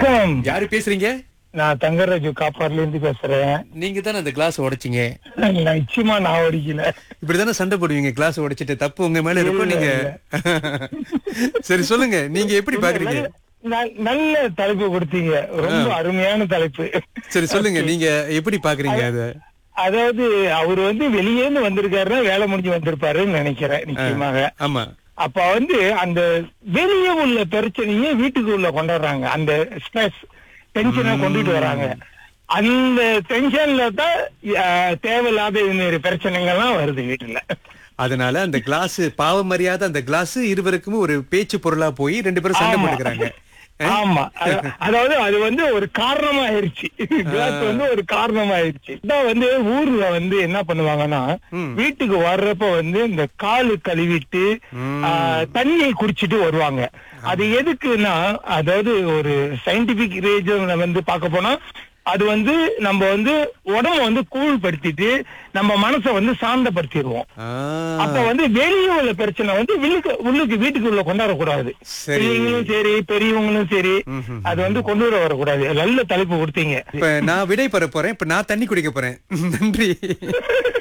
வணக்கம் யாரு பேசுறீங்க நான் தங்கராஜு காப்பாடுல இருந்து பேசுறேன் நீங்க தானே அந்த கிளாஸ் உடைச்சீங்க நிச்சயமா நான் ஒடிக்கல இப்படிதானே சண்டை போடுவீங்க கிளாஸ் உடைச்சிட்டு தப்பு உங்க மேல இருக்கும் நீங்க சரி சொல்லுங்க நீங்க எப்படி பாக்குறீங்க ந- நல்ல தலைப்பு கொடுத்தீங்க ரொம்ப அருமையான தலைப்பு சரி சொல்லுங்க நீங்க எப்படி பாக்குறீங்க அத அதாவது அவர் வந்து வெளியேந்து வந்திருக்காருன்னா வேலை முடிஞ்சு வந்திருப்பாருன்னு நினைக்கிறேன் நிச்சயமாக ஆமா அப்ப வந்து அந்த வெளியே உள்ள பிரச்சனையே வீட்டுக்கு உள்ள கொண்டாடுறாங்க அந்த ஸ்ட்ரெஸ் டென்ஷனை கொண்டுட்டு வராங்க அந்த டென்ஷன்ல தான் அஹ், தேவையில்லாத இந்த மாதிரி பிரச்சனைகள்லாம் வருது வீட்டுல அதனால அந்த கிளாஸ் பாவம் அறியாத அந்த கிளாஸ் இருவருக்கும் ஒரு பேச்சு பொருளா போய் ரெண்டு பேரும் சண்டை ஆமா. போட்டுக்கிறாங்க ஆமா அத- அதாவது அது வந்து ஒரு காரணமா ஆயிருச்சு கிளாஸ் வந்து ஒரு காரணமா ஆயிருச்சு இதான் வந்து ஊர்ல வந்து என்ன பண்ணுவாங்கன்னா வீட்டுக்கு வர்றப்ப வந்து இந்த காலு கழுவிட்டு ஆ, தண்ணியை குடிச்சிட்டு வருவாங்க அது எதுக்குன்னா அதாவது ஒரு சயின்டிபிக் ரீசன் வந்து பார்க்க போனா அது வந்து நம்ம வந்து உடம்ப வந்து கூழ்படுத்திட்டு நம்ம மனசை வந்து சாந்தப்படுத்திடுவோம் ஆ, அப்ப வந்து வெளியே உள்ள பிரச்சனை வந்து உள்ளுக்கு உள்ளுக்கு வீட்டுக்குள்ள கொண்டாடக்கூடாது சரி. பிள்ளைங்களும் சரி பெரியவங்களும் சரி அது வந்து கொண்டு வர வரக்கூடாது நல்ல தலைப்பு கொடுத்தீங்க இப்ப நான் விடை பெற போறேன் இப்ப நான் தண்ணி குடிக்க போறேன் நன்றி